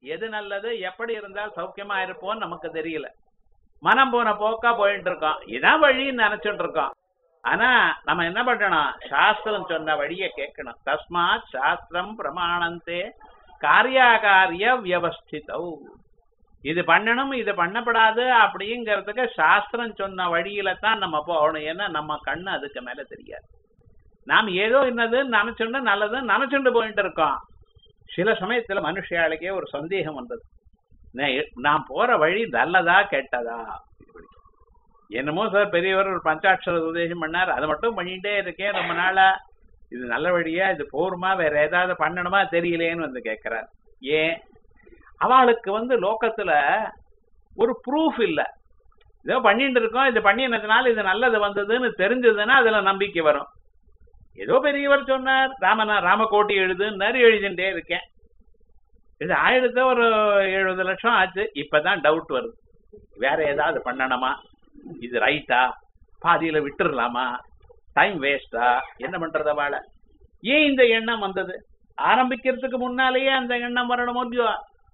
எது நல்லது எப்படி இருந்தால் சௌக்கியமா இருப்போம்னு நமக்கு தெரியல மனம் போன போக்கா போயிட்டு இருக்கோம் இதான் வழின்னு நினைச்சிட்டு இருக்கோம் ஆனா நம்ம என்ன பண்ணணும் சாஸ்திரம் சொன்ன வழியை கேட்கணும் தஸ்மாத் சாஸ்திரம் பிரமாணந்தே காரியாகாரிய வியவஸ்திதௌ இது பண்ணணும் இது பண்ணப்படாது அப்படிங்கிறதுக்கு சாஸ்திரம் சொன்ன வழியில தான் நம்ம போகணும் ஏன்னா நம்ம கண்ணு அதுக்கு மேல தெரியாது நாம் ஏதோ என்னதுன்னு நினைச்சுண்டு நல்லதுன்னு நினைச்சுண்டு போயிட்டு இருக்கோம் சில சமயத்துல மனுஷியாளுக்கே ஒரு சந்தேகம் வந்தது நான் நான் போற வழி நல்லதா கெட்டதா இப்படி. என்னமோ சார் பெரியவர் ஒரு பஞ்சாட்சர உபதேசம் பண்ணார் அதை மட்டும் பண்ணிட்டே இருக்கேன் ரொம்ப நாளா இது நல்ல வழியா இது போருமா வேற ஏதாவது பண்ணணுமா தெரியலேன்னு வந்து கேட்கிறார் ஏன் அவளுக்கு வந்து லோகத்துல ஒரு ப்ரூஃப் இல்ல ஏதோ பண்ணிட்டு இருக்கோம் இது பண்ணினதுனால இது நல்லது வந்ததுன்னு தெரிஞ்சதுன்னா அதுல நம்பிக்கை வரும் ஏதோ பெரியவர் சொன்னார் ராமனா ராமகோட்டி எழுதுன்னாரு எழுதிட்டே இருக்கேன் இது ஆயிரத்து ஒரு எழுபது லட்சம் ஆச்சு இப்பதான் டவுட் வருது வேற ஏதாவது பண்ணணுமா இது ரைட்டா பாதியில விட்டுறலாமா டைம் வேஸ்டா என்ன பண்றத வாழ ஏன் இந்த எண்ணம் வந்தது ஆரம்பிக்கிறதுக்கு முன்னாலேயே அந்த எண்ணம் வரணும் இல்லையோ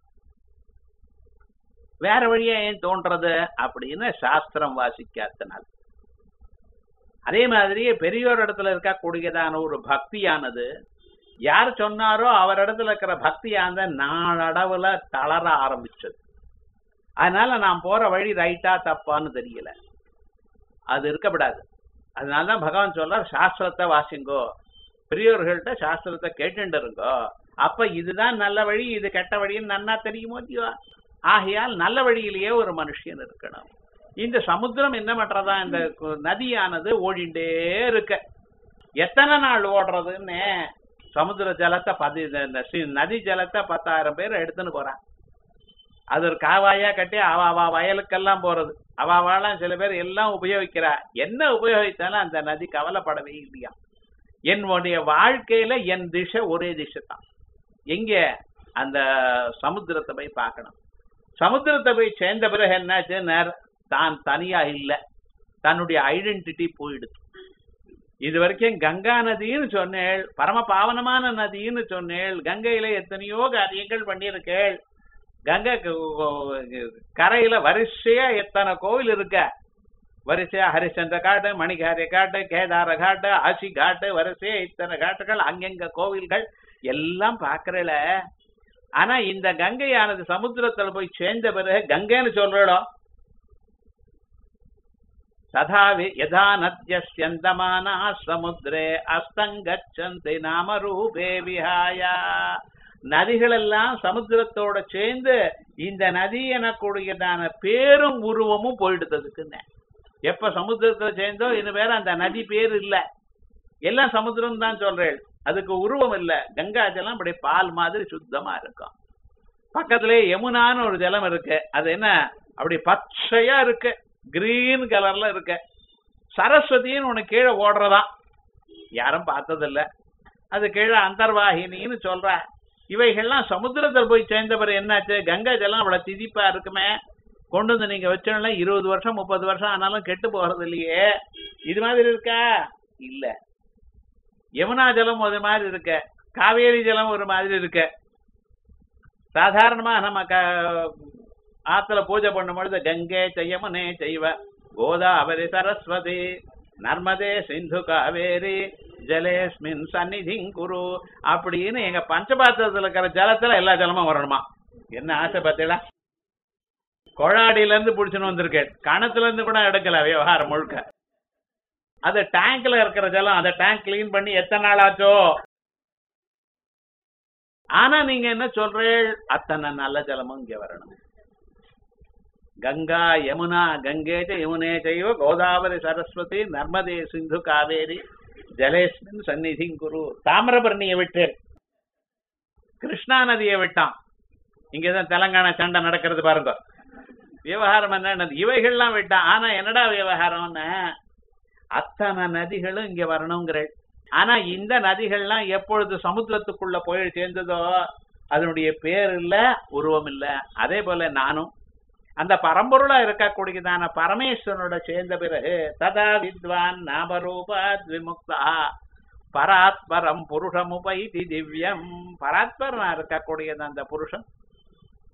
வேற வழியா ஏன் தோன்றது அப்படின்னு சாஸ்திரம் வாசிக்காதனால் அதே மாதிரியே பெரியோர் இடத்துல இருக்கக்கூடியதான ஒரு பக்தியானது யார் சொன்னாரோ அவர் இடத்துல இருக்கிற பக்தியானது நாளடவுல தளர ஆரம்பிச்சது அதனால நான் போற வழி ரைட்டா தப்பான்னு தெரியல அது இருக்கப்படாது அதனாலதான் பகவான் சொல்றார் சாஸ்திரத்தை வாசிங்கோ பெரியோர்கள்ட்ட சாஸ்திரத்தை கேட்டுட்டு இருங்கோ அப்ப இதுதான் நல்ல வழி இது கெட்ட வழின்னு நன்னா தெரியுமோ இல்லையோ ஆகையால் நல்ல வழியிலேயே ஒரு மனுஷன் இருக்கணும் இந்த சமுத்திரம் என்ன பண்றதா இந்த கு- நதியானது ஓடிண்டே இருக்க எத்தனை நாள் ஓடுறதுன்னு சமுத்திர ஜலத்தை பதி இந்த- இந்த சி- நதி ஜலத்தை பத்தாயிரம் பேர் எடுத்துன்னு போறான் அது ஒரு காவாயா கட்டி அவ அவ வயலுக்கெல்லாம் போறது அவ அவெல்லாம் சில பேர் எல்லாம் உபயோகிக்கிறா என்ன உபயோகித்தாலும் அந்த நதி கவலைப்படவே இல்லையா என்னுடைய வாழ்க்கையில என் திசை ஒரே திசை தான் எங்க அந்த சமுத்திரத்தை போய் பார்க்கணும் சமுத்திரத்தை போய் சேர்ந்த பிறகு என்னாச்சு நேர தான் தனியா இல்ல தன்னுடைய ஐடென்டிட்டி போயிடுது இது வரைக்கும் கங்கா நதின்னு சொன்னேள் பரம பாவனமான நதின்னு சொன்னேள் கங்கையில எத்தனையோ காரியங்கள் பண்ணியிருக்கேள் கங்கை கு- கரையில வரிசையா எத்தனை கோவில் இருக்க வரிசையா ஹரிச்சந்திர காட்டு மணிகாரிய காட்டு கேதார காட்டு ஆசி காட்டு வரிசையா இத்தனை காட்டுகள் அங்கங்க கோவில்கள் எல்லாம் பாக்குறல ஆனா இந்த கங்கையானது சமுத்திரத்துல போய் சேர்ந்த பிறகு கங்கைன்னு சொல்றோம் ததா வி- யதா நத்யஸ்யந்தமானா சமுத்திரே அஸ்தங்கச்சந்தி நாம ரூபே விஹாயா நதிகள் எல்லாம் சமுத்திரத்தோட சேர்ந்து இந்த நதி எனக்கூடியதான பேரும் உருவமும் போயிடுறதுக்குன்னு எப்ப சமுத்திரத்துல சேர்ந்தோ இன்னும் வேற அந்த நதி பேர் இல்ல எல்லாம் சமுத்திரம் தான் சொல்றேன் அதுக்கு உருவம் இல்ல கங்கா ஜலம் அப்படி பால் மாதிரி சுத்தமா இருக்கும் பக்கத்திலே யமுனான்னு ஒரு ஜலம் இருக்கு அது என்ன அப்படி பச்சையா இருக்கு கிரீன் கலர்ல இருக்கு சரஸ்வதின்னு ஒண்ணு கீழே ஓடுறதாம் யாரும் பார்த்ததில்ல அது கீழே அந்தர்வாகினின்னு சொல்ற இவைகள்லாம் சமுத்திரத்தில் போய் சேர்ந்தவர் என்னாச்சு கங்கா ஜலம் அவ்வளவு திதிப்பா இருக்குமே கொண்டு வந்து நீங்க வச்சோம்னா இருபது வருஷம் முப்பது வருஷம் ஆனாலும் கெட்டு போறது இல்லையே இது மாதிரி இருக்கா இல்ல யமுனா ஜலம் ஒரு மாதிரி இருக்க காவேரி ஜலம் ஒரு மாதிரி இருக்கு சாதாரணமா நம்ம க- ஆத்துல பூஜை பண்ணும் பொழுது கங்கை செய்யமுனே செய்வ கோதாவரி சரஸ்வதி நர்மதே சிந்து காவேரி ஜலேஸ்மின் சந்நிதிங் குரு அப்படின்னு எங்க பஞ்சபாத்திரத்துல இருக்கிற ஜலத்துல எல்லா ஜலமும் வரணுமா என்ன ஆசை பார்த்தீங்களா கொழாடியில இருந்து புடிச்சுன்னு வந்திருக்கேன் கணத்துல இருந்து கூட எடுக்கல விவகாரம் முழுக்க அது டேங்க்ல இருக்கிற ஜலம் அதை டேங்க் கிளீன் பண்ணி எத்தனை நாள் ஆச்சோ ஆனா நீங்க என்ன சொல்றீள் அத்தனை நல்ல ஜலமும் இங்க வரணும் கங்கா யமுனா கங்கே ச யமுனே செய்வ கோதாவரி சரஸ்வதி நர்மதே சிந்து காவேரி ஜலேஸ்மின் சந்நிதி குரு தாமிரபரணியை விட்டு கிருஷ்ணா நதியை விட்டான் இங்கதான் தெலங்கானா சண்டை நடக்கிறது பாருங்க விவகாரம் என்ன இவைகள்லாம் விட்டான் ஆனா என்னடா விவகாரம்னு அத்தனை நதிகளும் இங்க வரணுங்கிற ஆனா இந்த நதிகள்லாம் எப்பொழுது சமுத்திரத்துக்குள்ள போய் சேர்ந்ததோ அதனுடைய பேர் இல்ல உருவம் இல்ல அதே போல நானும் அந்த பரம்பொருளா இருக்கக்கூடியதான பரமேஸ்வரனோட சேர்ந்த பிறகு ததா வித்வான் நாமரூபாத் விமுக்தா பராத்பரம் புருஷமுபைதி திவ்யம் பராத்பரனா இருக்கக்கூடியது அந்த புருஷன்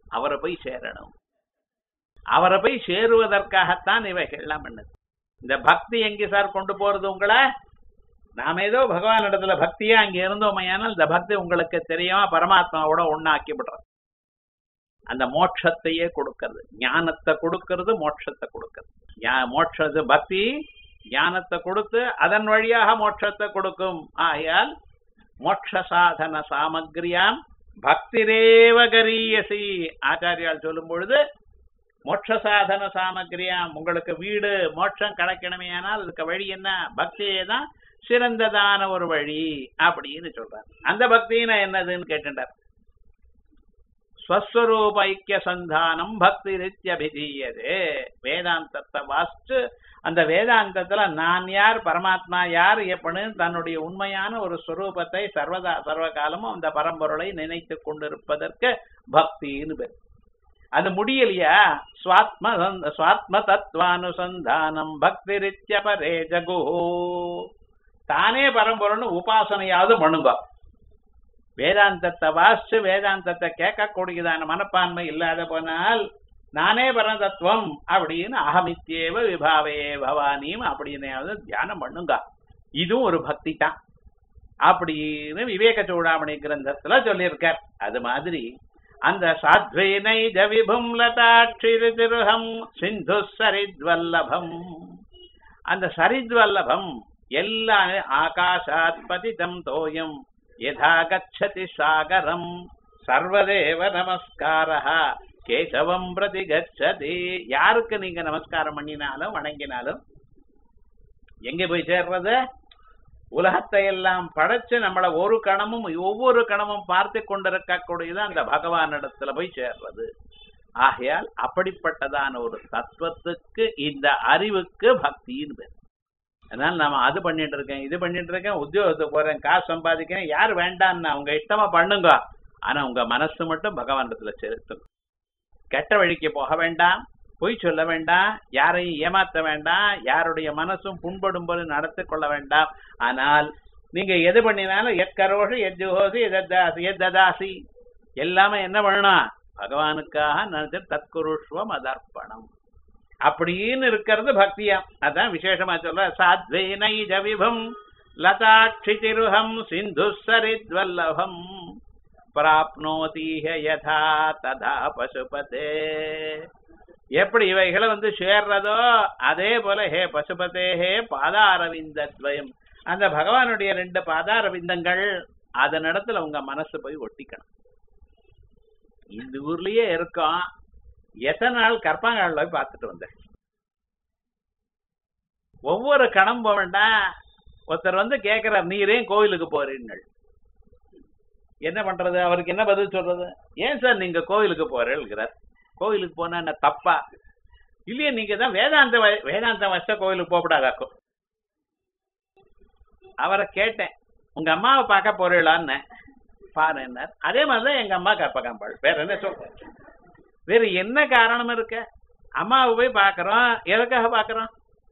அவரை போய் சேரணும் அவரை போய் சேருவதற்காகத்தான் இவைகள்லாம் பண்ணது இந்த பக்தி எங்கே சார் கொண்டு போறது உங்களை நாம ஏதோ பகவான் இடத்துல பக்தியா அங்க இருந்தோமையானால் இந்த பக்தி உங்களுக்கு தெரியாம பரமாத்மாவோட ஒண்ணாக்கி விடுறது அந்த மோட்சத்தையே கொடுக்கிறது ஞானத்தை கொடுக்கிறது மோட்சத்தை கொடுக்கிறது ஞா- மோட்சத்து பக்தி ஞானத்தை கொடுத்து அதன் வழியாக மோட்சத்தை கொடுக்கும் ஆகையால் மோட்ச சாதன சாமக்ரியாம் பக்திரேவ கரியசி ஆச்சாரியால் சொல்லும் பொழுது மோட்ச சாதன சாமக்ரியாம் உங்களுக்கு வீடு மோட்சம் கிடைக்கணுமே ஆனால் அதுக்கு வழி என்ன பக்தியே தான் சிறந்ததான ஒரு வழி அப்படின்னு சொல்றார் அந்த பக்தினா என்னதுன்னு கேட்டுட்டார் ஸ்வஸ்வரூப ஐக்கிய சந்தானம் பக்தி நித்தியபிதீயதே வேதாந்தத்தை வாசிச்சு அந்த வேதாந்தத்துல நான் யார் பரமாத்மா யார் எப்படின்னு தன்னுடைய உண்மையான ஒரு ஸ்வரூபத்தை சர்வதா சர்வகாலமும் அந்த பரம்பொருளை நினைத்து கொண்டிருப்பதற்கு பக்தின்னு பேர் அது முடியலையா சுவாத்ம சுவாத்ம தத்துவானுசந்தானம் பக்தி ரித்யபரே ஜகு தானே பரம்பொருள்னு உபாசனையாவது பண்ணுங்க வேதாந்தத்தை வாசிச்சு வேதாந்தத்தை கேட்கக்கூடியதான மனப்பான்மை இல்லாத போனால் நானே பரதத்துவம் அப்படின்னு அகமித்யேவ விபாவே பவானியும் அப்படின்னு தியானம் பண்ணுங்க இதுவும் ஒரு பக்தி தான் அப்படின்னு விவேக சூடாமணி கிரந்தத்துல சொல்லியிருக்கார் அது மாதிரி அந்த சாத்வேனை ஜவிபும் லதாட்சிரு திருஹம் சிந்து சரித்வல்லபம் அந்த சரித்வல்லபம் எல்லாம் ஆகாஷாத் பதிதம் தோயம் யதா கச்சதி சாகரம் சர்வதேவ நமஸ்காரः கேசவம் பிரதி கச்சதி யாருக்கு நீங்க நமஸ்காரம் பண்ணினாலும் வணங்கினாலும் எங்க போய் சேர்றது உலகத்தை எல்லாம் படைச்சு நம்மள ஒரு கணமும் ஒவ்வொரு கணமும் பார்த்து கொண்டிருக்கக்கூடியது அந்த பகவானிடத்துல போய் சேர்றது ஆகையால் அப்படிப்பட்டதான ஒரு தத்துவத்துக்கு இந்த அறிவுக்கு பக்தின்னு பேர் அதனால நாம அது பண்ணிட்டு இருக்கேன் இது பண்ணிட்டு இருக்கேன் உத்தியோகத்துக்கு போறேன் காசு சம்பாதிக்கிறேன் யார் வேண்டாம்னா உங்க இஷ்டமா பண்ணுங்க ஆனா உங்க மனசு மட்டும் பகவானிடத்துல செலுத்துங்க கெட்ட வழிக்கு போக வேண்டாம் பொய் சொல்ல வேண்டாம் யாரையும் ஏமாத்த வேண்டாம் யாருடைய மனசும் புண்படும்போது நடத்தி கொள்ள வேண்டாம் ஆனால் நீங்க எது பண்ணினாலும் எக்கரோஷு எஜ்ஜுஹோசி எதாசி எததாசி எல்லாமே என்ன பண்ணணும் பகவானுக்காக நினைச்சு தற்குருஷ்வம் அதர்ப்பணம் அப்படின்னு இருக்கிறது பக்தியா அதான் விசேஷமா சொல்ற சாத்வேனை ஜவிபம் லதாட்சி திருஹம் சிந்து சரித்வல்லபம் பிராப்னோதீஹ யதா ததா பசுபதே எப்படி இவைகளை வந்து சேர்றதோ அதே போல ஹே பசுபதே ஹே பாதாரவிந்தத்வயம் அந்த பகவானுடைய ரெண்டு பாதாரவிந்தங்கள் அதன் இடத்துல உங்க மனசு போய் ஒட்டிக்கணும் இந்த ஊர்லயே இருக்கோம் எத்தனை நாள் கற்பாங்கால போய் பார்த்துட்டு வந்தேன் ஒவ்வொரு கணம் போக வேண்டாம் ஒருத்தர் வந்து கேட்கிறார் நீரே கோவிலுக்கு போறீங்கள் என்ன பண்றது அவருக்கு என்ன பதில் சொல்றது ஏன் சார் நீங்க கோவிலுக்கு போறேங்கிறார் கோவிலுக்கு போனா என்ன தப்பா இல்லையே நீங்க தான் வேதாந்த வ- வேதாந்த வச்ச கோவிலுக்கு போகப்படாதாக்கும் அவரை கேட்டேன் உங்க அம்மாவை பார்க்க போறீங்களான்னு பாரு என்ன அதே மாதிரிதான் எங்க அம்மா கற்பகாம்பாள் வேற என்ன சொல்றேன் வேற என்ன காரணம் இருக்கு அம்மாவை போய் பார்க்கறோம் எதுக்காக பார்க்கறோம்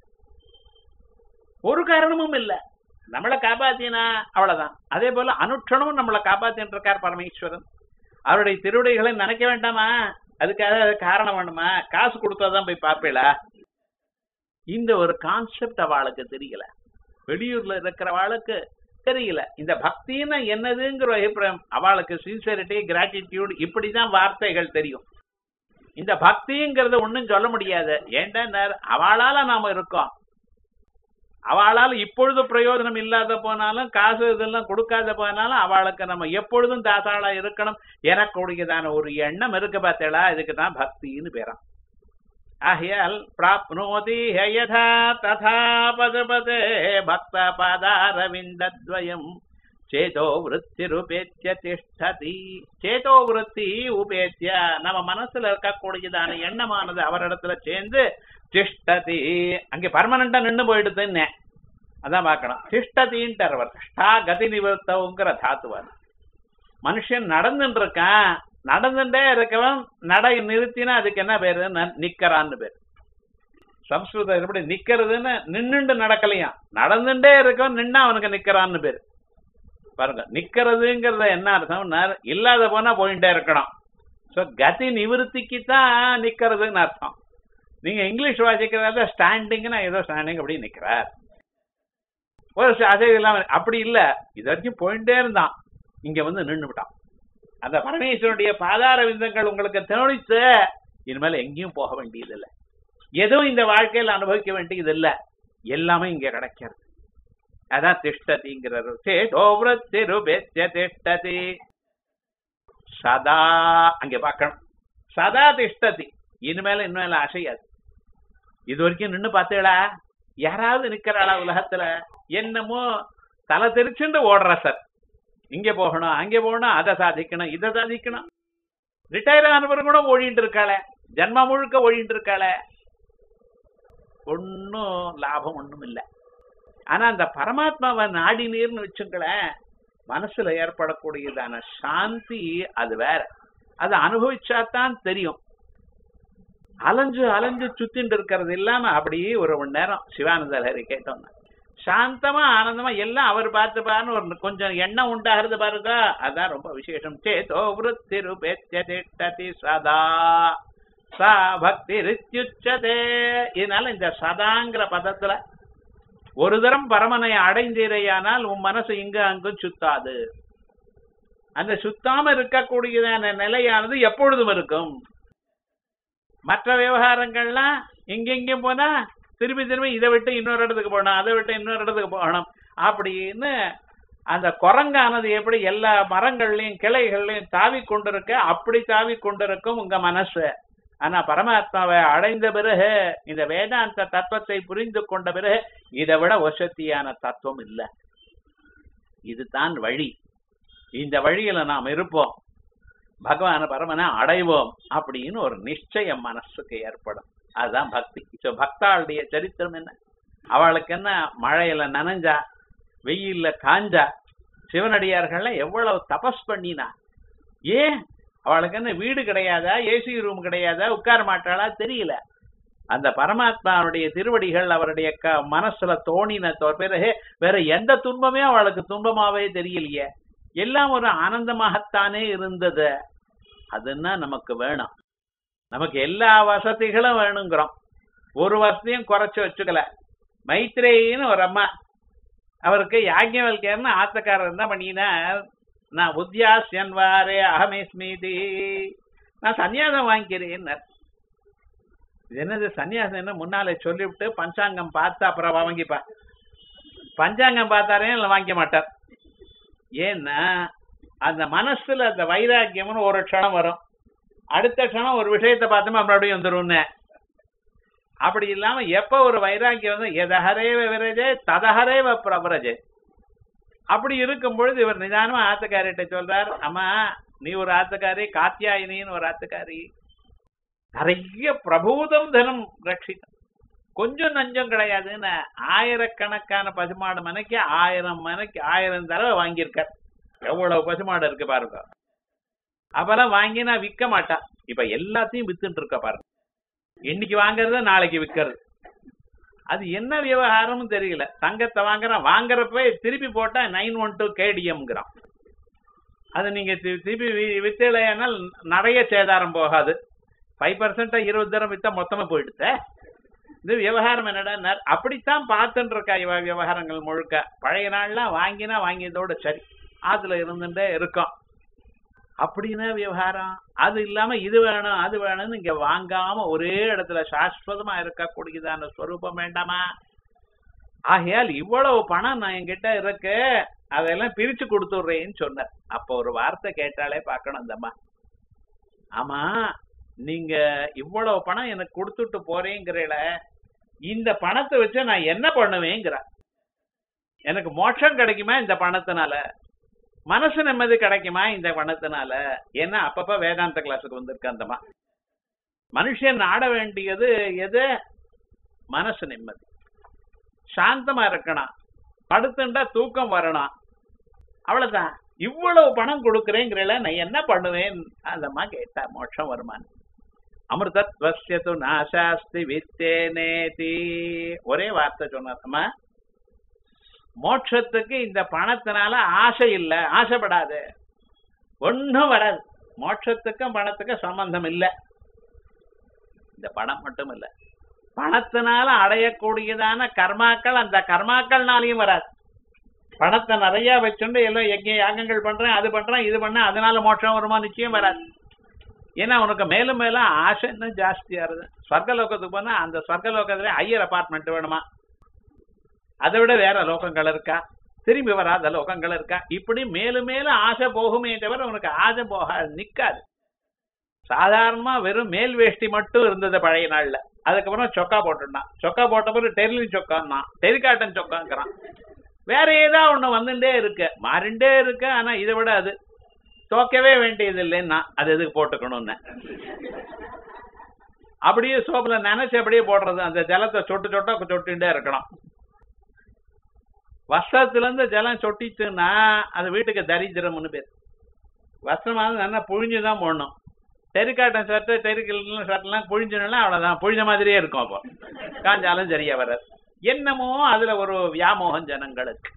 ஒரு காரணமும் இல்ல நம்மளை காப்பாத்தினா அவ்வளவுதான் அதே போல அனுட்சணமும் நம்மளை காப்பாத்தின்னு இருக்கார் பரமேஸ்வரன் அவருடைய திருவடிகளை நினைக்க வேண்டாமா அதுக்காக அது காரணம் வேணுமா காசு கொடுத்தாதான் போய் பார்ப்பீளா இந்த ஒரு கான்செப்ட் அவளுக்கு தெரியல வெளியூர்ல இருக்கிறவாளுக்கு தெரியல இந்த பக்தின்னா என்னதுங்கிற அபிப்பிராயம் அவளுக்கு சின்சியரிட்டி கிராட்டிடியூட் இப்படிதான் வார்த்தைகள் தெரியும் இந்த பக்திங்கிறத ஒண்ணும் சொல்ல முடியாது ஏன்டா அவளால நாம இருக்கோம் அவளால் இப்பொழுது பிரயோஜனம் இல்லாத போனாலும் காசு இதெல்லாம் கொடுக்காத போனாலும் அவளுக்கு நம்ம எப்பொழுதும் தாத்தாளா இருக்கணும் எனக்கூடியதான ஒரு எண்ணம் இருக்கு பார்த்தேளா இதுக்கு தான் பக்தின்னு பேராம் ஆகையால் பிராப்னோதி ஹயதா ததா பதுபதே பக்த பாதாரவிந்தத்வயம் சேதோ விருத்திருபேத்திய திஷ்டதி சேதோ விருத்தி உபேத்திய நம்ம மனசுல இருக்கக்கூடியதான எண்ணமானது அவரிடத்துல சேர்ந்து திஷ்டதி அங்க பர்மனண்டா நின்னு போயிடுதுன்னு அதான் பார்க்கணும் திஷ்டதின்ட்டார் அவர் ஸ்டா கதி நிவர்த்தவுங்கிற தாத்துவர் மனுஷன் நடந்துட்டு இருக்கான் நடந்துட்டே இருக்கவன் நடை நிறுத்தினா அதுக்கு என்ன பேரு ந- நிக்கறான்னு பேரு சம்ஸ்கிருதம் எப்படி நிக்கிறதுன்னு நின்னுண்டு நடக்கலையாம் நடந்துட்டே இருக்கவன் நின்னா அவனுக்கு நிக்கறான்னு பேரு பாருங்க நிக்கிறதுங்கிறத என்ன அர்த்தம் இல்லாத போனா போயிட்டே இருக்கணும் சோ கதி நிவிருத்திக்கு தான் நிக்கிறதுன்னு அர்த்தம் நீங்க இங்கிலீஷ் வாசிக்கிறதால ஸ்டாண்டிங்னா ஏதோ ஸ்டாண்டிங் அப்படி நிக்கிறார் ஒரு அசைவு இல்லாம அப்படி இல்ல இது வரைக்கும் போயிட்டே இருந்தான் இங்க வந்து நின்று விட்டான் அந்த பரமேஸ்வரனுடைய பாதார விந்தங்கள் உங்களுக்கு தோணித்து இனிமேல் எங்கேயும் போக வேண்டியது இல்லை எதுவும் இந்த வாழ்க்கையில அனுபவிக்க வேண்டியது இல்ல எல்லாமே இங்க கிடைக்கிறது அதான் திஷ்டதிங்கிறது சேதோவிருத்திருபெத்ய திஷ்டதி சதா அங்க பார்க்கணும் சதா திஷ்டதி இனிமேல இனிமேல அசையாது இது வரைக்கும் நின்னு பார்த்தீங்களா யாராவது நிக்கிறாளா உலகத்துல என்னமோ தலை தெரிச்சுண்டு ஓடுற சார் இங்க போகணும் அங்க போகணும் அதை சாதிக்கணும் இதை சாதிக்கணும் ரிட்டையர் ஆனவர் கூட ஓடிட்டு இருக்காளே ஜன்மா முழுக்க ஓடிட்டு இருக்காளே ஒன்னும் லாபம் ஒண்ணும் இல்ல ஆனா அந்த பரமாத்மாவை நாடி நீர்னு வச்சுங்களேன் மனசுல ஏற்படக்கூடியதான சாந்தி அது வேற அதை அனுபவிச்சாதான் தெரியும் அலைஞ்சு அலைஞ்சு சுத்திட்டு இருக்கிறது இல்லாம அப்படியே ஒரு மணி நேரம் சிவானந்த லஹரி கேட்டோம்னா சாந்தமா ஆனந்தமா எல்லாம் அவர் பார்த்துப்பான்னு ஒரு கொஞ்சம் எண்ணம் உண்டாகிறது பாருங்க அதான் ரொம்ப விசேஷம் சேதோ விருத்திருபேத்தி சதா சா பக்தி ரித்யுச்சதே இதனால இந்த சதாங்கிற பதத்துல ஒரு தரம் பரமனை அடைந்தீரையானால் உன் மனசு இங்க அங்கும் சுத்தாது அந்த சுத்தாம இருக்கக்கூடியதான நிலையானது எப்பொழுதும் இருக்கும் மற்ற விவகாரங்கள்லாம் இங்கெங்கேயும் போனா திரும்பி திரும்பி இதை விட்டு இன்னொரு இடத்துக்கு போகணும் அதை விட்டு இன்னொரு இடத்துக்கு போகணும் அப்படின்னு அந்த குரங்கானது எப்படி எல்லா மரங்கள்லயும் கிளைகள்லயும் தாவி கொண்டிருக்க அப்படி தாவி கொண்டிருக்கும் உங்க மனசு ஆனா பரமாத்மாவை அடைந்த பிறகு இந்த வேதாந்த தத்துவத்தை புரிந்து கொண்ட பிறகு இதை விட வசத்தியான தத்துவம் இல்ல இதுதான் வழி இந்த வழியில நாம் இருப்போம் பகவான பரமனை அடைவோம் அப்படின்னு ஒரு நிச்சயம் மனசுக்கு ஏற்படும் அதுதான் பக்தி சோ பக்தாளுடைய சரித்திரம் என்ன அவளுக்கு என்ன மழையில நனைஞ்சா வெயில்ல காஞ்சா சிவனடியார்கள்ல எவ்வளவு தபஸ் பண்ணினா ஏன் அவளுக்கு என்ன வீடு கிடையாதா ஏசி ரூம் கிடையாதா உட்கார மாட்டாளா தெரியல அந்த பரமாத்மாவுடைய திருவடிகள் அவருடைய க மனசுல தோணின பிறகு வேற எந்த துன்பமே அவளுக்கு துன்பமாவே தெரியலையே எல்லாம் ஒரு ஆனந்தமாகத்தானே இருந்தது அதுன்னா நமக்கு வேணும் நமக்கு எல்லா வசதிகளும் வேணுங்கிறோம் ஒரு வசதியும் குறைச்சு வச்சுக்கல மைத்ரேயின்னு ஒரு அம்மா அவருக்கு யாஜ்யவல்கர்னு ஆத்தக்காரர் என்ன பண்ணினார் நான் உத்தியாசியன் வாரே அகமேஸ்மீதி நான் சன்னியாசம் வாங்கிக்கிறேன் இது என்னது சன்னியாசம் என்ன முன்னாலே சொல்லிவிட்டு பஞ்சாங்கம் பார்த்து அப்புறம் வாங்கிப்பா பஞ்சாங்கம் பார்த்தாரே இல்லை வாங்கிக்க மாட்டார் ஏன்னா அந்த மனசுல அந்த வைராக்கியம்னு ஒரு க்ஷணம் வரும் அடுத்த க்ஷணம் ஒரு விஷயத்தை பார்த்தோமா மறுபடியும் வந்துரும்னு அப்படி இல்லாம எப்ப ஒரு வைராக்கியம் வந்து எதஹரேவ விரஜே ததஹரேவ பிரபரஜே அப்படி இருக்கும் பொழுது இவர் நிதானமா ஆத்துக்காரிட்ட சொல்றார் அம்மா நீ ஒரு ஆத்துக்காரி காத்தியாயினின்னு ஒரு ஆத்துக்காரி நிறைய பிரபூதம் தனம் ரட்சிதம் கொஞ்சம் நஞ்சம் கிடையாதுன்னு ஆயிரக்கணக்கான பசுமாடு மனைக்கு ஆயிரம் மனைக்கு ஆயிரம் தடவை வாங்கியிருக்கார் எவ்வளவு பசுமாடு இருக்கு பாருங்க அப்பெல்லாம் வாங்கினா விற்க மாட்டா இப்ப எல்லாத்தையும் வித்துட்டு இருக்க பாருங்க இன்னைக்கு வாங்குறத நாளைக்கு விற்கிறது அது என்ன விவகாரம்னு தெரியல தங்கத்தை வாங்குறான் வாங்குறப்ப திருப்பி போட்டா நைன் ஒன் டூ கேடிஎம்ங்கிறான் அது நீங்க திருப்பி வித்தலையானால் நிறைய சேதாரம் போகாது ஃபைவ் பர்சன்டா இருபது தரம் வித்தா மொத்தமா போயிடுத்த இது விவகாரம் என்னடா அப்படித்தான் பார்த்துட்டு இருக்கா இவ விவகாரங்கள் முழுக்க பழைய நாள்லாம் வாங்கினா வாங்கியதோட சரி ஆத்துல இருந்துட்டே இருக்கும் அப்படின்னா விவகாரம் அது இல்லாம இது வேணும் அது வேணும்னு இங்க வாங்காம ஒரே இடத்துல சாஸ்வதமா இருக்கக்கூடியதான ஸ்வரூபம் வேண்டாமா ஆகையால் இவ்வளவு பணம் நான் என்கிட்ட இருக்கு அதெல்லாம் பிரிச்சு கொடுத்துடுறேன்னு சொன்னார் அப்ப ஒரு வார்த்தை கேட்டாலே பார்க்கணும் அந்தம்மா ஆமா நீங்க இவ்வளவு பணம் எனக்கு கொடுத்துட்டு போறேங்கிறல இந்த பணத்தை வச்சு நான் என்ன பண்ணுவேங்கிற எனக்கு மோட்சம் கிடைக்குமா இந்த பணத்தினால மனசு நிம்மதி கிடைக்குமா இந்த பணத்தினால ஏன்னா அப்பப்ப வேதாந்த கிளாஸுக்கு வந்திருக்க அந்தமா மனுஷன் நாட வேண்டியது எது மனசு நிம்மதி சாந்தமா இருக்கணும் படுத்துண்டா தூக்கம் வரணும் அவ்வளவுதான் இவ்வளவு பணம் கொடுக்குறேங்கிறல நான் என்ன பண்ணுவேன் அந்தம்மா கேட்டா மோட்சம் வருமானு அமிர்தத்வசியது நாசாஸ்தி வித்தேனேதி ஒரே வார்த்தை சொன்னார்மா மோட்சத்துக்கு இந்த பணத்தினால ஆசை இல்ல ஆசைப்படாது ஒன்னும் வராது மோட்சத்துக்கும் பணத்துக்கும் சம்பந்தம் இல்லை இந்த பணம் மட்டும் இல்ல பணத்தினால அடையக்கூடியதான கர்மாக்கள் அந்த கர்மாக்கள்னாலையும் வராது பணத்தை நிறைய வச்சுண்டு எல்லாம் யஜ்ய யாகங்கள் பண்றேன் அது பண்றேன் இது பண்ணேன் அதனால மோட்சம் வருமா நிச்சயம் வராது ஏன்னா உனக்கு மேலும் மேலும் ஆசை இன்னும் ஜாஸ்தியா இருக்கு ஸ்வர்கலோகத்துக்கு போனா அந்த ஸ்வர்கலோகத்துல ஹையர் அபார்ட்மெண்ட் வேணுமா அதை விட வேற லோகங்கள் இருக்கா திரும்பி வராத லோகங்கள் இருக்கா இப்படி மேலும் மேலும் ஆசை போகுமே தவிர உனக்கு ஆசை போக நிக்காது சாதாரணமா வெறும் மேல் வேஷ்டி மட்டும் இருந்தது பழைய நாள்ல அதுக்கப்புறம் சொக்கா போட்டுட்டான் சொக்கா போட்ட பிறகு டெரிலின் சொக்கான்னா டெரிகாட்டன் சொக்காங்கிறான் வேற ஏதோ ஒண்ணு வந்துட்டே இருக்கு மாறிண்டே இருக்கு ஆனா இதை விட அது துவைக்கவே வேண்டியது இல்லைன்னா அது எதுக்கு போட்டுக்கணும்னு அப்படியே சோப்புல நினைச்சு அப்படியே போடுறது அந்த ஜலத்தை சொட்டு சொட்டா சொட்டுட்டே இருக்கணும் வஸ்திரத்துல இருந்து ஜலம் சொட்டிச்சுன்னா அது வீட்டுக்கு தரித்திரம்னு பேர் வஸ்திரமானது நல்லா புழிஞ்சுதான் போடணும் டெரிகாட்டன் ஷர்ட்டு டெரிக்கல் ஷர்ட்லாம் புழிஞ்சுனா அவ்வளவுதான் புழிஞ்ச மாதிரியே இருக்கும் அப்போ காஞ்சாலும் சரியா வராது என்னமோ அதுல ஒரு வியாமோகம் ஜனங்களுக்கு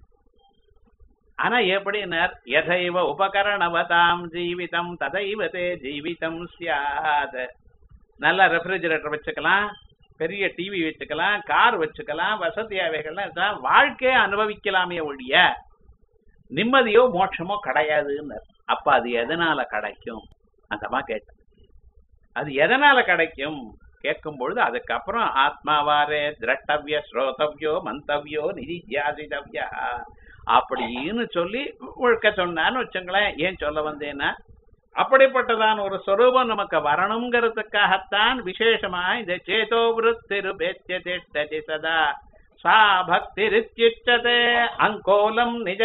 ஆனா எப்படினர் எதைவ உபகரணவதாம் ஜீவிதம் ததைவ தே ஜீவிதம் சியாத் நல்ல ரெஃப்ரிஜரேட்டர் வச்சுக்கலாம் பெரிய டிவி வச்சுக்கலாம் கார் வச்சுக்கலாம் வசதியாவைகள்லாம் இருக்கலாம் வாழ்க்கையை அனுபவிக்கலாமே ஒழிய நிம்மதியோ மோட்சமோ கிடையாதுன்னு அப்ப அது எதனால கிடைக்கும் அந்தமா கேட்டேன் அது எதனால கிடைக்கும் கேட்கும் பொழுது அதுக்கப்புறம் ஆத்மாவாரே திரட்டவிய ஸ்ரோதவ்யோ மந்தவ்யோ நிதித்தியாசிதவ்யா அப்படின்னு சொல்லி ஒழுக்க சொன்னான்னு வச்சுங்களேன் ஏன் சொல்ல வந்தேன்னா அப்படிப்பட்டதான ஒரு ஸ்வரூபம் நமக்கு வரணுங்கிறதுக்காகத்தான் விசேஷமா இந்த சேதோ விருத்திருபேத்தியதிஷ்டதி சதா சா பக்திரித்யுச்சதே அங்கோலம் நிஜ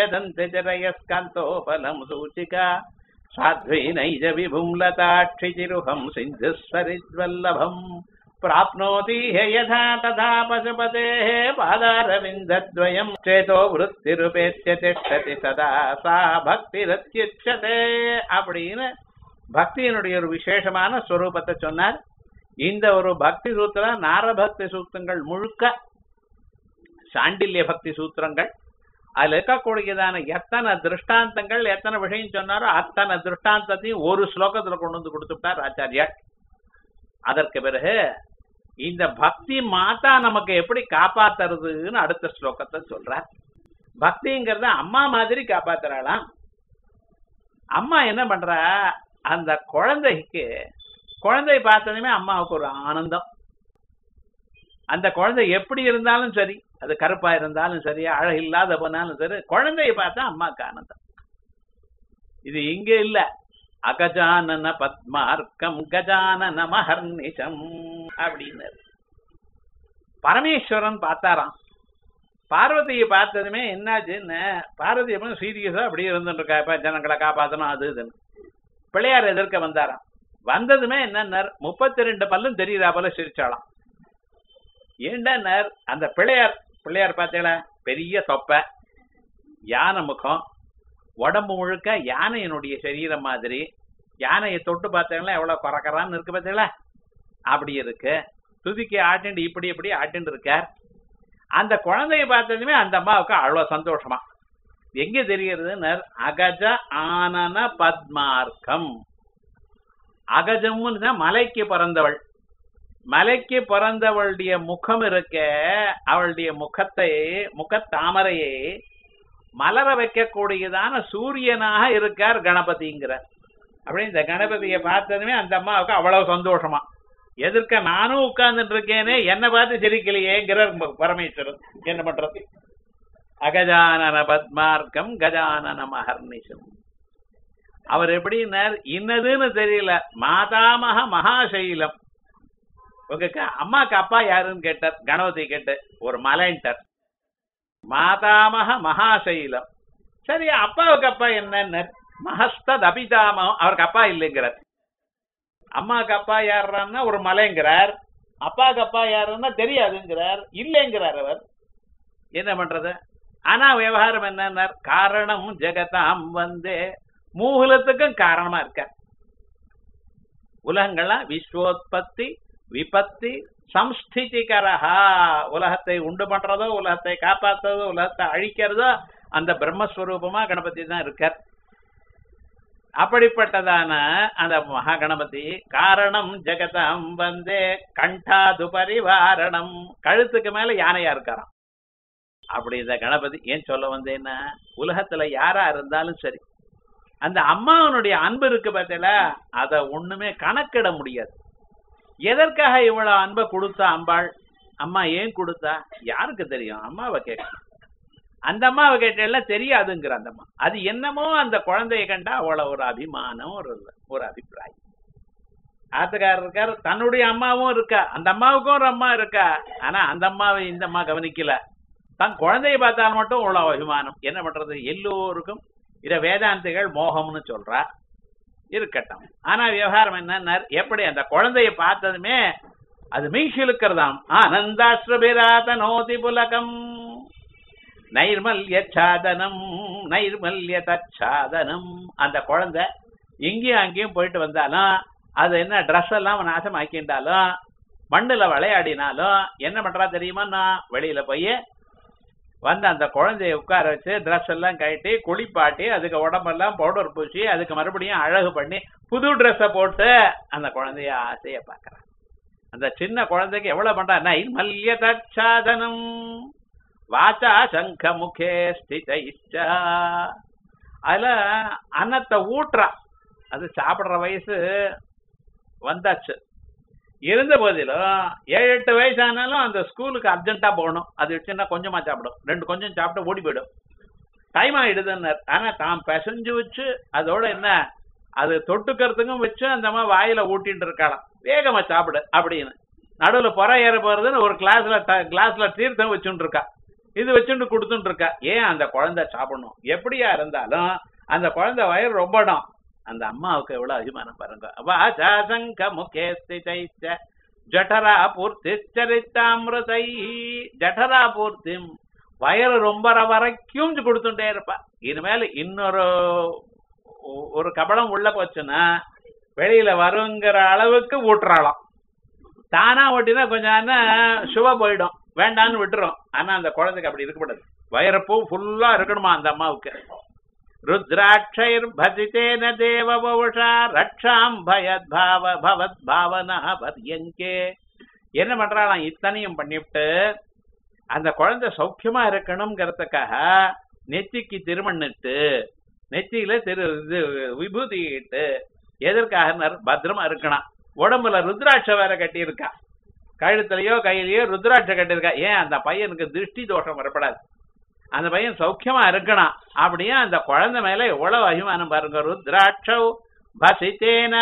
பீஜதந்திரயஸ்காந்தோபலம் சூச்சிகா சாத்வை நைஜ விபும் லதாட்சிதிருஹம் சிந்து சரித்வல்லபம் प्राप्नोति ह्य यथा तथा पशुपतेः पादारविन्दद्वयम् चेतो वृत्तिरुपेत्य तिष्ठति சதா சா பக்திரத்யுச்சதே அப்படின்னு பக்தியினுடைய ஒரு விசேஷமான ஸ்வரூபத்தை சொன்னார் இந்த ஒரு பக்தி சூத்திரம் நாரபக்தி சூத்திரங்கள் முழுக்க சாண்டில்ய பக்தி சூத்திரங்கள் அதுல இருக்கக்கூடியதான எத்தனை திருஷ்டாந்தங்கள் எத்தனை விஷயம் சொன்னாரோ அத்தனை திருஷ்டாந்தத்தையும் ஒரு ஸ்லோகத்துல கொண்டு வந்து கொடுத்துட்டார் ஆச்சாரியார் அதற்கு பிறகு இந்த பக்தி மாதா நமக்கு எப்படி காப்பாத்துறதுன்னு அடுத்த ஸ்லோகத்தை சொல்றார் பக்திங்கிறத அம்மா மாதிரி காப்பாத்துறாளாம் அம்மா என்ன பண்றா அந்த குழந்தைக்கு குழந்தை பார்த்ததுமே அம்மாவுக்கு ஒரு ஆனந்தம் அந்த குழந்தை எப்படி இருந்தாலும் சரி அது கருப்பா இருந்தாலும் சரி அழகு இல்லாத போனாலும் சரி குழந்தைய பார்த்தா அம்மாவுக்கு ஆனந்தம் இது இங்க இல்ல அகஜானன பத்மார்க்கம் கஜானன மகர்நிஷம் அப்படின்னு பரமேஸ்வரன் பார்த்தாராம் பார்வதியை பார்த்ததுமே என்னாச்சுன்னு பார்வதி எப்ப சீரியஸா அப்படியே இருந்துட்டு இருக்கா இப்ப ஜனங்களை காப்பாத்தணும் அது இதுன்னு பிள்ளையார் எதிர்க்க வந்தாராம் வந்ததுமே என்னன்னார் முப்பத்தி ரெண்டு பல்லும் தெரியுதா போல சிரிச்சாலாம் ஏண்டான்னார் அந்த பிள்ளையார் பிள்ளையார் பார்த்தீங்களா பெரிய தொப்பை யானை முகம் உடம்பு முழுக்க யானையினுடைய சரீரம் மாதிரி யானையை தொட்டு பார்த்தீங்களா எவ்வளவு குறக்கறான்னு இருக்கு பார்த்தீங்களா அப்படி இருக்கு துதிக்கு ஆட்டிண்டு இப்படி இப்படி ஆட்டிண்டு இருக்கார் அந்த குழந்தைய பார்த்ததுமே அந்த அம்மாவுக்கு அவ்வளவு சந்தோஷமா எங்க தெரிகிறதுன்னு அகஜ ஆனன பத்மார்க்கம் அகஜம்னு மலைக்கு பிறந்தவள் மலைக்கு பிறந்தவளுடைய முகம் இருக்க அவளுடைய முகத்தை முகத்தாமரையை மலர வைக்கக்கூடியதான சூரியனாக இருக்கார் கணபதிங்கிறார் அப்படி இந்த கணபதியை பார்த்ததுமே அந்த அம்மாவுக்கு அவ்வளவு சந்தோஷமா எதிர்க்க நானும் உட்கார்ந்துட்டு இருக்கேனே என்ன பார்த்து சிரிக்கலையேங்கிறார் பரமேஸ்வரன் என்ன பண்றது அகஜானன பத்மார்க்கம் கஜானன மகர்நிஷம் அவர் எப்படின்னார் இன்னதுன்னு தெரியல மாதாமக மகாசைலம் உங்க அம்மாக்கு அப்பா யாருன்னு கேட்டார் கணபதி கேட்டு ஒரு மலைன்டர் மாதாமக மகாசைலம் சரி அப்பாவுக்கு அப்பா என்னன்னு மகஸ்தத் அபிதாமகம் அவருக்கு அப்பா இல்லைங்கிறார் அம்மாவுக்கு அப்பா யாருன்னா ஒரு மலைங்கிறார் அப்பாவுக்கு அப்பா யாருன்னா தெரியாதுங்கிறார் இல்லைங்கிறார் அவர் என்ன பண்றது ஆனா விவகாரம் என்ன காரணம் ஜெகதாம் வந்தே மூகுலத்துக்கும் காரணமா இருக்க உலகங்கள்லாம் விஸ்வோத்பத்தி விபத்தி சம்ஸ்திதிகரஹா உலகத்தை உண்டு பண்றதோ உலகத்தை காப்பாத்துறதோ உலகத்தை அழிக்கிறதோ அந்த பிரம்மஸ்வரூபமா கணபதி தான் இருக்கார் அப்படிப்பட்டதான அந்த மகாகணபதி காரணம் ஜெகதம் வந்தே கண்டாது பரிவாரணம் கழுத்துக்கு மேல யானையா இருக்காராம் அப்படி இந்த கணபதி ஏன் சொல்ல வந்தேன்னா உலகத்துல யாரா இருந்தாலும் சரி அந்த அம்மாவனுடைய அன்பு இருக்கு பார்த்தல அத ஒண்ணுமே கணக்கிட முடியாது எதற்காக இவ்வளவு அன்பை கொடுத்தா அம்பாள் அம்மா ஏன் கொடுத்தா யாருக்கு தெரியும் அம்மாவை கேட்க அந்த அம்மாவை கேட்டெல்லாம் தெரியாதுங்கிற அந்த அம்மா அது என்னமோ அந்த குழந்தைய கண்டா அவ்வளவு ஒரு அபிமானம் ஒரு ஒரு அபிப்பிராயம் ஆத்துக்காரர் இருக்கார் தன்னுடைய அம்மாவும் இருக்கா அந்த அம்மாவுக்கும் ஒரு அம்மா இருக்கா ஆனா அந்த அம்மாவை இந்த அம்மா கவனிக்கல தன் குழந்தைய பார்த்தால் மட்டும் அவ்வளவு அபிமானம் என்ன பண்றது எல்லோருக்கும் இத வேதாந்திகள் மோகம்னு சொல்றா இருக்கட்டும் ஆனா விவகாரம் என்ன எப்படி அந்த குழந்தைய பார்த்ததுமே அது மெய்சிலுக்கிறதாம் ஆனந்தாஸ்ரபிராத நோதி புலகம் நைர்மல்ய சாதனம் நைர்மல்ய தச்சாதனம் அந்த குழந்தை எங்கேயும் அங்கேயும் போயிட்டு வந்தாலும் அது என்ன ட்ரெஸ் எல்லாம் நாசமாக்கிண்டாலும் மண்ணுல விளையாடினாலும் என்ன பண்றா தெரியுமா நான் வெளியில போய் வந்து அந்த குழந்தைய உட்கார வச்சு ட்ரெஸ் எல்லாம் கட்டி குளிப்பாட்டி அதுக்கு உடம்பெல்லாம் பவுடர் பூசி அதுக்கு மறுபடியும் அழகு பண்ணி புது ட்ரெஸ்ஸை போட்டு அந்த குழந்தைய ஆசைய பாக்குறான் அந்த சின்ன குழந்தைக்கு எவ்வளவு பண்றா நைர்மல்ய தச்சாதனம் வாச்சா சங்க முகே ஸ்திதைச்சா அதுல அன்னத்தை ஊட்டுறா அது சாப்பிடுற வயசு வந்தாச்சு இருந்த போதிலும் ஏழு எட்டு வயசு ஆனாலும் அந்த ஸ்கூலுக்கு அர்ஜென்ட்டா போகணும் அது சின்ன கொஞ்சமா சாப்பிடும் ரெண்டு கொஞ்சம் சாப்பிட்டு ஓடி போயிடும் டைம் ஆயிடுதுன்னார் ஆனா தான் பிசைஞ்சு வச்சு அதோட என்ன அது தொட்டுக்கிறதுக்கும் வச்சு அந்த மாதிரி வாயில ஊட்டிட்டு இருக்கலாம் வேகமா சாப்பிடு அப்படின்னு நடுவுல புற ஏற போறதுன்னு ஒரு கிளாஸ்ல கிளாஸ்ல தீர்த்தம் வச்சுட்டு இருக்கா இது வச்சுட்டு கொடுத்துட்டு இருக்கா ஏன் அந்த குழந்தை சாப்பிடணும் எப்படியா இருந்தாலும் அந்த குழந்தை வயிறு ரொம்படும் அந்த அம்மாவுக்கு எவ்வளவு அபிமானம் பாருங்க வாசா சங்க முகே ஸ்திதைச்ச ஜடரா பூர்த்தி சரித்தாமிரதை ஜடரா பூர்த்தி வயிறு ரொம்பற வரைக்கும் கொடுத்துட்டே இருப்பா இனிமேல் இன்னொரு ஒரு கபடம் உள்ள போச்சுன்னா வெளியில வருங்கிற அளவுக்கு ஊட்டுறாளாம் தானா ஓட்டினா கொஞ்சம் நேரம் சுவ போயிடும் வேண்டான்னு விட்டுரும் ஆனா அந்த குழந்தைக்கு அப்படி இருக்கக்கூடாது வயிறப்பூ ஃபுல்லா இருக்கணுமா அந்த அம்மாவுக்கு ருத்ராட்சைர் பஜிதேன தேவ பவுஷா ரக்ஷாம் பயத் பாவ பவத் பாவனா பர்யங்கே என்ன பண்றாளாம் இத்தனையும் பண்ணிவிட்டு அந்த குழந்தை சௌக்கியமா இருக்கணுங்கிறதுக்காக நெத்திக்கு திருமண்ணிட்டு நெத்தியில திரு இது விபூதி இட்டு எதற்காக பத்திரமா இருக்கணும் உடம்புல ருத்ராட்ச வேற கட்டியிருக்கா கழுத்துலயோ கையிலயோ ருத்ராட்ச கட்டியிருக்கா ஏன் அந்த பையனுக்கு திருஷ்டி தோஷம் வரப்படாது அந்த பையன் சௌக்கியமா இருக்கணும் அப்படியே அந்த குழந்தை மேல எவ்வளவு அபிமானம் பாருங்க ருத்ராட்சவ் பசித்தேனா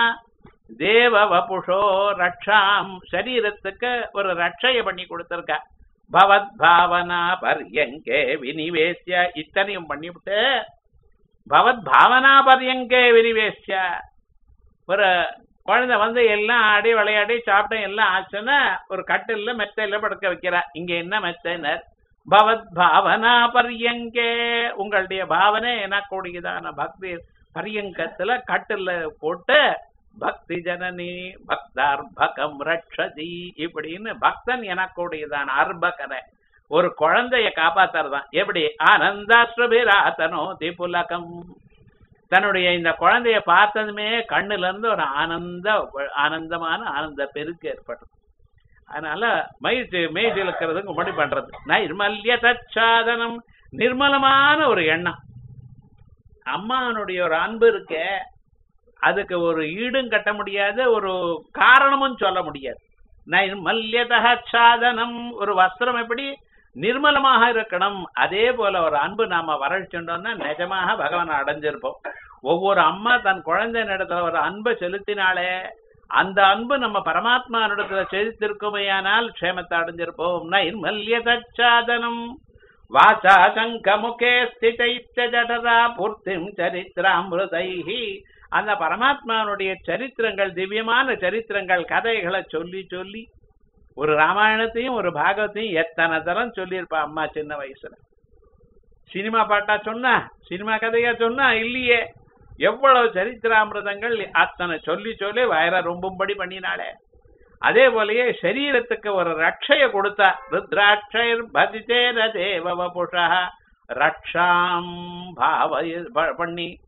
தேவ வபுஷோ ரக்ஷாம் சரீரத்துக்கு ஒரு ரட்சைய பண்ணி கொடுத்திருக்கா பவத் பாவனா பர்யங்கே வினிவேசிய இத்தனையும் பண்ணிவிட்டு பவத் பாவனா பர்யங்கே வினிவேசிய ஒரு குழந்தை வந்து எல்லாம் ஆடி விளையாடி சாப்பிட்ட எல்லாம் ஆச்சுன்னா ஒரு கட்டில்ல மெத்தையில படுக்க வைக்கிறா இங்க என்ன மெத்தைனர் பவத் பாவனா பரியங்கே உங்களுடைய பாவனை எனக்கூடியதான பக்தி பரியங்கத்துல கட்டில்ல போட்டு பக்தி ஜனனி பக்தார்பகம் ரட்சதி இப்படின்னு பக்தன் எனக்கூடியதான அர்பகனை ஒரு குழந்தைய காப்பாத்துறதான் எப்படி ஆனந்தாஸ்ரபிராத்தனோ திபுலகம் தன்னுடைய இந்த குழந்தைய பார்த்ததுமே கண்ணுல இருந்து ஒரு ஆனந்த ஆனந்தமான ஆனந்த பெருக்கு ஏற்பட்டது அதனால மயிற்சி மெய் இழுக்கிறதுக்கு முன்னாடி பண்றது நைர்மல்ய தச்சாதனம் நிர்மலமான ஒரு எண்ணம் அம்மானுடைய ஒரு அன்பு இருக்க அதுக்கு ஒரு ஈடும் கட்ட முடியாது ஒரு காரணமும் சொல்ல முடியாது நைர்மல்யதாதனம் ஒரு வஸ்திரம் எப்படி நிர்மலமாக இருக்கணும் அதே போல ஒரு அன்பு நாம வரழ்ச்சோம்னா நிஜமாக பகவான் அடைஞ்சிருப்போம் ஒவ்வொரு அம்மா தன் குழந்தை இடத்துல ஒரு அன்பை செலுத்தினாலே அந்த அன்பு நம்ம பரமாத்மா இடத்துல செலுத்திருக்குமையானால் க்ஷேமத்தை அடைஞ்சிருப்போம் நைர்மல்யதாதனம் வாசா சங்க முகே ஸ்திதைச்ச ஜடரா பூர்த்திம் சரித்திராமிருதைஹி அந்த பரமாத்மானுடைய சரித்திரங்கள் திவ்யமான சரித்திரங்கள் கதைகளை சொல்லி சொல்லி ஒரு ராமாயணத்தையும் ஒரு பாகவத்தையும் எத்தனை தரம் சொல்லியிருப்பா அம்மா சின்ன வயசுல சினிமா பாட்டா சொன்னா சினிமா கதையா சொன்னா இல்லையே எவ்வளவு சரித்திராமிரதங்கள் அத்தனை சொல்லி சொல்லி வயர ரொம்பும்படி பண்ணினாலே அதே போலயே சரீரத்துக்கு ஒரு ரட்சைய கொடுத்தா ருத்ராட்சைர் பதிதேன தேவ புஷா ரக்ஷாம் பாவ பண்ணி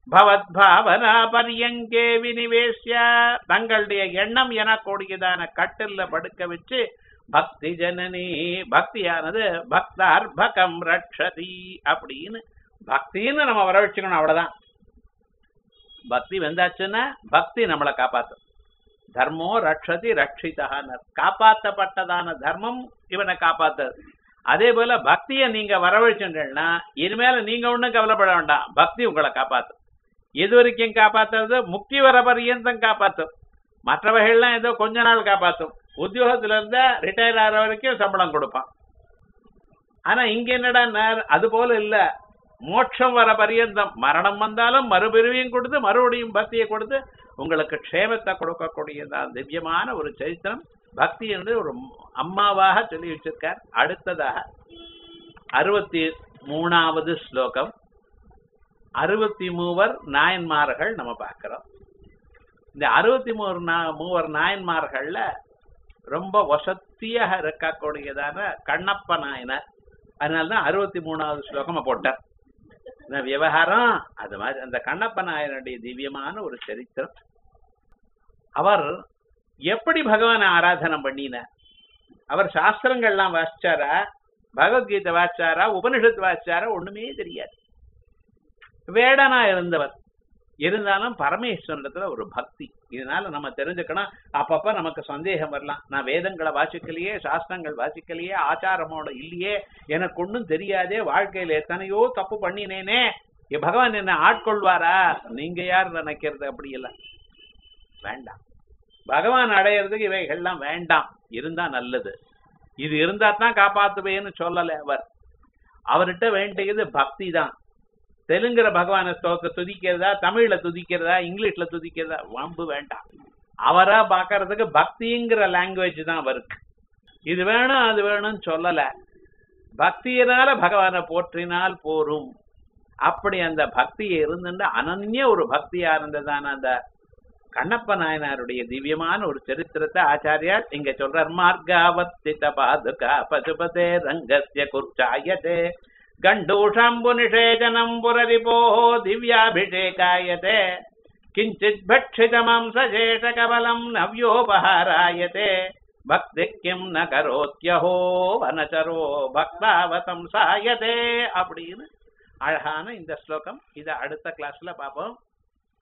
பவத் பாவனா பரியங்கே வினிவேஷ்ய தங்களுடைய எண்ணம் எனக்கூடியதான கட்டில்ல படுக்க வச்சு பக்தி ஜனனி பக்தியானது பக்தார்பகம் ரட்சதி அப்படின்னு பக்தின்னு நம்ம வர வச்சுக்கணும் அவ்வளவுதான் பக்தி வந்தாச்சுன்னா பக்தி நம்மளை காப்பாத்தும் தர்மோ ரட்சதி ரட்சிதகான காப்பாத்தப்பட்டதான தர்மம் இவனை காப்பாத்தது அதே போல பக்தியை நீங்க வரவழைச்சுட்டீங்கன்னா இனிமேல நீங்க ஒண்ணும் கவலைப்பட வேண்டாம் பக்தி உங்களை காப்பாத்தும் எது வரைக்கும் காப்பாத்துறது முக்தி வர பரியந்தம் காப்பாத்தும் மற்றவைகள்லாம் ஏதோ கொஞ்ச நாள் காப்பாத்தும் உத்தியோகத்துல இருந்தா ரிட்டையர் ஆகிற வரைக்கும் சம்பளம் கொடுப்பான் ஆனா இங்க என்னடா நேர் அது போல இல்ல மோட்சம் வர பரியந்தம் மரணம் வந்தாலும் மறுபிரிவையும் கொடுத்து மறுபடியும் பக்தியை கொடுத்து உங்களுக்கு க்ஷேமத்தை கொடுக்கக்கூடியதான் திவ்யமான ஒரு சரித்திரம் பக்தி என்று ஒரு அம்மாவாக சொல்லி வச்சிருக்கார் அடுத்ததாக அறுபத்தி மூணாவது ஸ்லோகம் அறுபத்தி மூவர் நாயன்மார்கள் நம்ம பார்க்கிறோம் இந்த அறுபத்தி மூவர் நா- மூவர் நாயன்மார்கள்ல ரொம்ப வசத்தியாக இருக்கக்கூடியதான கண்ணப்ப நாயனர் அதனாலதான் அறுபத்தி மூணாவது ஸ்லோகமா போட்டார் இந்த விவகாரம் அது மாதிரி அந்த கண்ணப்ப நாயனுடைய திவ்யமான ஒரு சரித்திரம் அவர் எப்படி பகவானை ஆராதனம் பண்ணினார் அவர் சாஸ்திரங்கள்லாம் வாசிச்சாரா பகவத்கீதை வாசிச்சாரா உபனிஷத்து வாசிச்சாரா ஒண்ணுமே தெரியாது வேடனா இருந்தவர் இருந்தாலும் பரமேஸ்வரத்துல ஒரு பக்தி இதனால நம்ம தெரிஞ்சுக்கணும் அப்பப்ப நமக்கு சந்தேகம் வரலாம் நான் வேதங்களை வாசிக்கலையே சாஸ்திரங்கள் வாசிக்கலையே ஆச்சாரமோட இல்லையே எனக்கு ஒண்ணும் தெரியாதே வாழ்க்கையில எத்தனையோ தப்பு பண்ணினேனே எ- பகவான் என்ன ஆட்கொள்வாரா நீங்க யார் நினைக்கிறது அப்படி இல்லை வேண்டாம் பகவான் அடையிறதுக்கு இவைகள்லாம் வேண்டாம் இருந்தா நல்லது இது இருந்தா தான் காப்பாத்துவேன்னு சொல்லல அவர் அவர்கிட்ட வேண்டியது பக்தி தான் தெலுங்குற பகவான ஸ்தோத்த துதிக்கிறதா தமிழ்ல துதிக்கிறதா இங்கிலீஷ்ல துதிக்கிறதா வம்பு வேண்டாம் அவரா பார்க்கறதுக்கு பக்திங்கிற லாங்குவேஜ் தான் அவருக்கு இது வேணும் அது வேணும்னு சொல்லல பக்தியினால பகவானை போற்றினால் போரும் அப்படி அந்த பக்தியை இருந்துட்டு அனன்ய ஒரு பக்தியா இருந்ததான அந்த கண்ணப்ப நாயனாருடைய திவ்யமான ஒரு சரித்திரத்தை ஆச்சாரியார் இங்க சொல்றார் மார்காவர்த்தித பாதுகா பசுபதே ரங்கஸ்ய குர்ச்சாயதே கண்டூஷாம்பு நிஷேஜனம் புரரிபோ திவ்யாபிஷேகாயதே கிஞ்சித் பட்சிதமாம்சேஷ கபலம் நவ்யோபஹாராயதே பக்தி கிம் ந கரோத்யஹோ வனச்சரோ பக்தாவதம் சாயதே அப்படின்னு அழகான இந்த ஸ்லோகம் இதை அடுத்த கிளாஸ்ல பார்ப்போம்